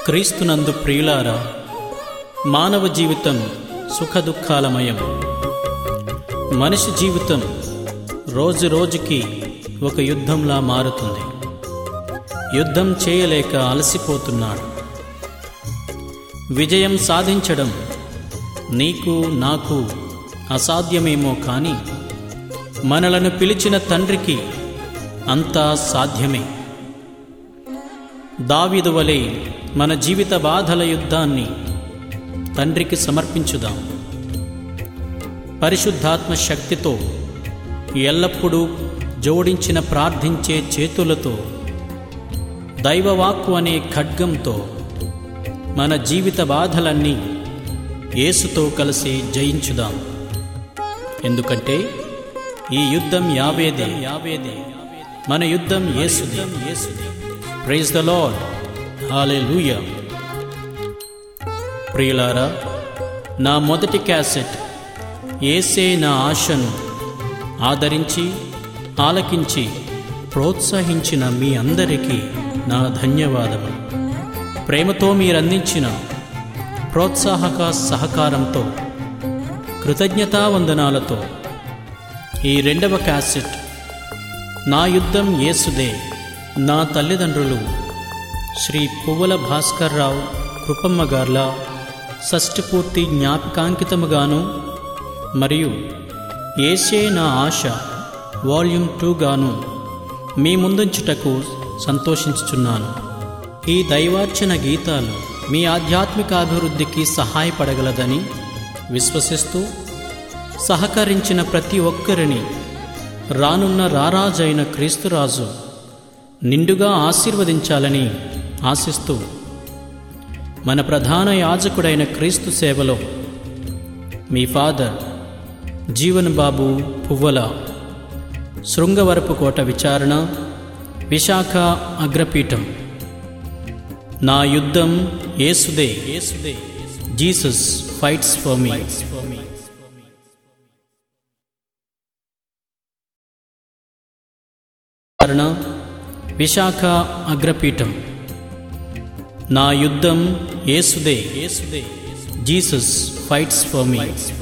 క్రీస్తునందు ప్రియులారా మానవ జీవితం సుఖదుఖాలమయం మనిషి జీవితం రోజు రోజుకి ఒక యుద్ధంలా మారుతుంది యుద్ధం చేయలేక అలసిపోతున్నాడు విజయం సాధించడం నీకు నాకు అసాధ్యమేమో కానీ మనలను పిలిచిన తండ్రికి అంతా సాధ్యమే దావిదు వలె మన జీవిత బాధల యుద్ధాన్ని తండ్రికి సమర్పించుదాం పరిశుద్ధాత్మ శక్తితో ఎల్లప్పుడూ జోడించిన ప్రార్థించే చేతులతో దైవవాక్కు అనే ఖడ్గంతో మన జీవిత బాధలన్నీ యేసుతో కలిసి జయించుదాం ఎందుకంటే ఈ యుద్ధం యావేదే యావేదే మన యుద్ధం యేసుది యేసుది ప్రైజ్ ద లార్డ్ హాలెలూయా ప్రియులారా నా మొదటి క్యాసెట్ ఏసే నా ఆశను ఆదరించి ఆలకించి ప్రోత్సహించిన మీ అందరికీ నా ధన్యవాదములు ప్రేమతో మీరందించిన ప్రోత్సాహక సహకారంతో కృతజ్ఞతావందనాలతో ఈ రెండవ క్యాసెట్ నా యుద్ధం యేసుదే నా తల్లిదండ్రులు శ్రీ పువ్వల భాస్కర్రావు కృపమ్మ గార్ల షష్ఠపూర్తి జ్ఞాపకాంకితముగాను మరియు ఏసే నా ఆశ వాల్యూమ్ టూగాను మీ ముందుంచుటకు సంతోషించుచున్నాను ఈ దైవార్చన గీతాలు మీ ఆధ్యాత్మిక అభివృద్ధికి సహాయపడగలదని విశ్వసిస్తూ సహకరించిన ప్రతి ఒక్కరిని రానున్న రారాజైన క్రీస్తురాజు నిండుగా ఆశీర్వదించాలని ఆశిస్తూ మన ప్రధాన యాజకుడైన క్రీస్తు సేవలో మీ ఫాదర్ జీవన్ బాబు పువ్వల శృంగవరపు కోట విచారణ విశాఖ అగ్రపీఠం నా యుద్ధం ఏసుదే ఏసుదే జీసస్ ఫైట్స్ ఫర్ మీ విచారణ విశాఖ అగ్రపీఠం నా యుద్ధం ఏసుదే ఏసుదే జీసస్ ఫైట్స్ ఫర్ మీ